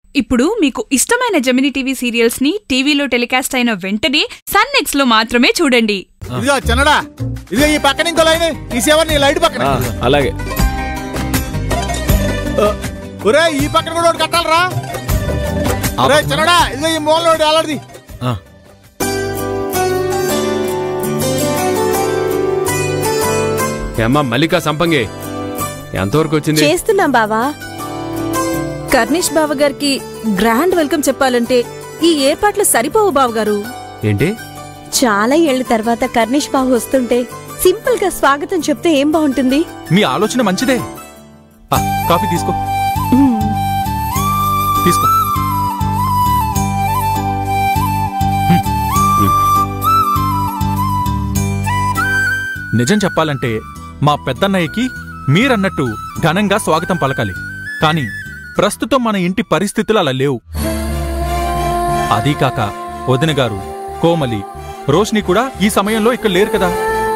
ఇప్పుడు మీకు ఇష్టమైన జమిని టీవీ సీరియల్స్ ని టీవీలో టెలికాస్ట్ అయిన వెంటనే సన్ నెక్స్ట్ లో మాత్రమే చూడండి ఇదిగో చిన్నడా ఇదిగో ఈ పక్కన ఇంకో లైన్ ఈ సేవ నీ లైట్ పక్కన ఆ, అలాగే ఒరే ఈ పక్కన కూడా ఒకటి కట్టాలరా ఒరే చిన్నడా ఇదిగో ఈ మూలలో ఒకటి అలాంటిది ఆ, ఏమ్మా మల్లికా సంపంగి ఎంతవరకు వచ్చింది చేస్తున్నాం బావా కర్నిష్ బావ గారికి గ్రాండ్ వెల్కమ్ చెప్పాలంటే ఈ ఏర్పాట్లు సరిపోవు బావగారు ఏంటి చాలా ఏళ్ల తర్వాత కర్నిష్ బావ వస్తుంటే సింపుల్ గా స్వాగతం చెప్తే ఏం బాగుంటుంది మీ ఆలోచన మంచిదే ఆ, కాఫీ తీసుకో తీసుకో నిజం చెప్పాలంటే మా పెద్దన్నయ్యకి మీరన్నట్టు ఘనంగా స్వాగతం పలకాలి కాని ప్రస్తుతం మన ఇంటి పరిస్థితులు అలా లేవు అదీ కాక వదిన గారు కోమలి రోష్ని కూడా ఈ సమయంలో ఇక్కడ లేరు కదా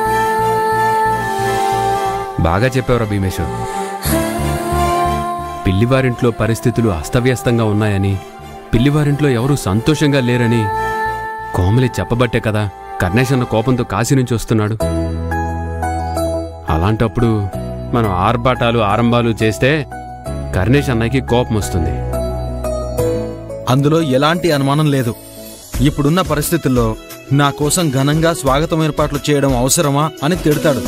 బాగా చెప్పావురా భీమేశ్వర్ పిల్లివారింట్లో పరిస్థితులు అస్తవ్యస్తంగా ఉన్నాయని పిల్లివారింట్లో ఎవరూ సంతోషంగా లేరని కోమలి చెప్పబట్టే కదా కర్ణేశన్న కోపంతో కాశీ నుంచి వస్తున్నాడు అలాంటప్పుడు మనం ఆర్భాటాలు ఆరంభాలు చేస్తే కర్ణేశ్ అన్నయ్యకి కోపం వస్తుంది అందులో ఎలాంటి అనుమానం లేదు ఇప్పుడున్న పరిస్థితుల్లో నా కోసం ఘనంగా స్వాగతం ఏర్పాట్లు చేయడం అవసరమా అని తిడతాడు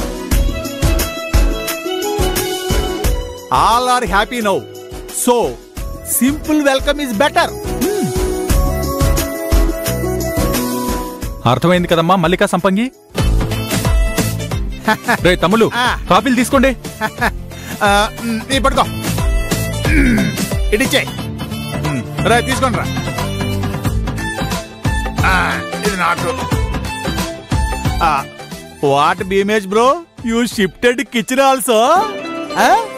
all are happy now so simple welcome is better అర్థమైంది కదమ్మా మల్లికా సంపంగి రే తమ్ముళ్ళు ఆ. కాఫీలు తీసుకోండి నీ పడుకో ఇడిచ్చే రా తీసుకోండి రా ఆ, ఇది నాకు వాట్ బీమేజ్ bro you shifted kitchen also